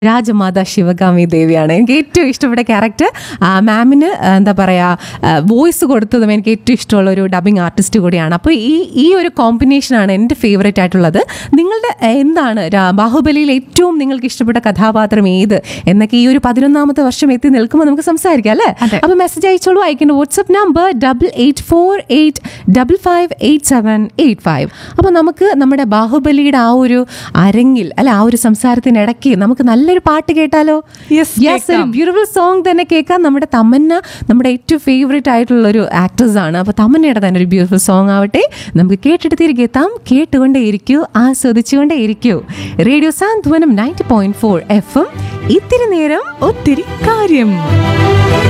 രാജമാത ശിവകാമി ദേവിയാണ് എനിക്ക് ഏറ്റവും ഇഷ്ടപ്പെട്ട ക്യാരക്ടർ മാമിന് എന്താ പറയുക വോയിസ് കൊടുത്തതും എനിക്ക് ഏറ്റവും ഇഷ്ടമുള്ള ഒരു ഡബിങ് ആർട്ടിസ്റ്റ് കൂടിയാണ് അപ്പോൾ ഈ ഈ ഒരു കോമ്പിനേഷനാണ് എൻ്റെ ഫേവറേറ്റ് ആയിട്ടുള്ളത് നിങ്ങളുടെ ആ, എന്താണ് രാ- ബാഹുബലിയിൽ ഏറ്റവും നിങ്ങൾക്ക് ഇഷ്ടപ്പെട്ട കഥാപാത്രം ഏത് എന്നൊക്കെ ഈ ഒരു പതിനൊന്നാമത്തെ വർഷം എത്തി നിൽക്കുമ്പോൾ നമുക്ക് സംസാരിക്കാം അല്ലേ അപ്പോൾ മെസ്സേജ് അയച്ചോളൂ അയക്കേണ്ട WhatsApp number double eight four eight double five eight seven eight five അപ്പോൾ നമുക്ക് നമ്മുടെ ബാഹുബലിയുടെ ആ ഒരു അരങ്ങിൽ അല്ല ആ ഒരു സംസാരത്തിനിടയ്ക്ക് നമുക്ക് നല്ലൊരു പാട്ട് കേട്ടാലോ Yes, യെസ് ഒരു ബ്യൂട്ടിഫുൾ സോങ് തന്നെ കേൾക്കാം നമ്മുടെ തമന്ന നമ്മുടെ ഏറ്റവും ഫേവറേറ്റ് ആയിട്ടുള്ള ഒരു ആക്ട്രസ് ആണ് അപ്പോൾ തമന്നയുടെ തന്നെ ഒരു ബ്യൂട്ടിഫുൾ സോങ് ആവട്ടെ നമുക്ക് കേട്ടിട്ട് തിരികെ എത്താം കേട്ടുകൊണ്ടേ ഇരിക്കൂ ആസ്വദിച്ചുകൊണ്ടേ ഇരിക്കൂ radio Santhwanam ninety point four F M ഇത്തിരി നേരം ഒത്തിരി കാര്യം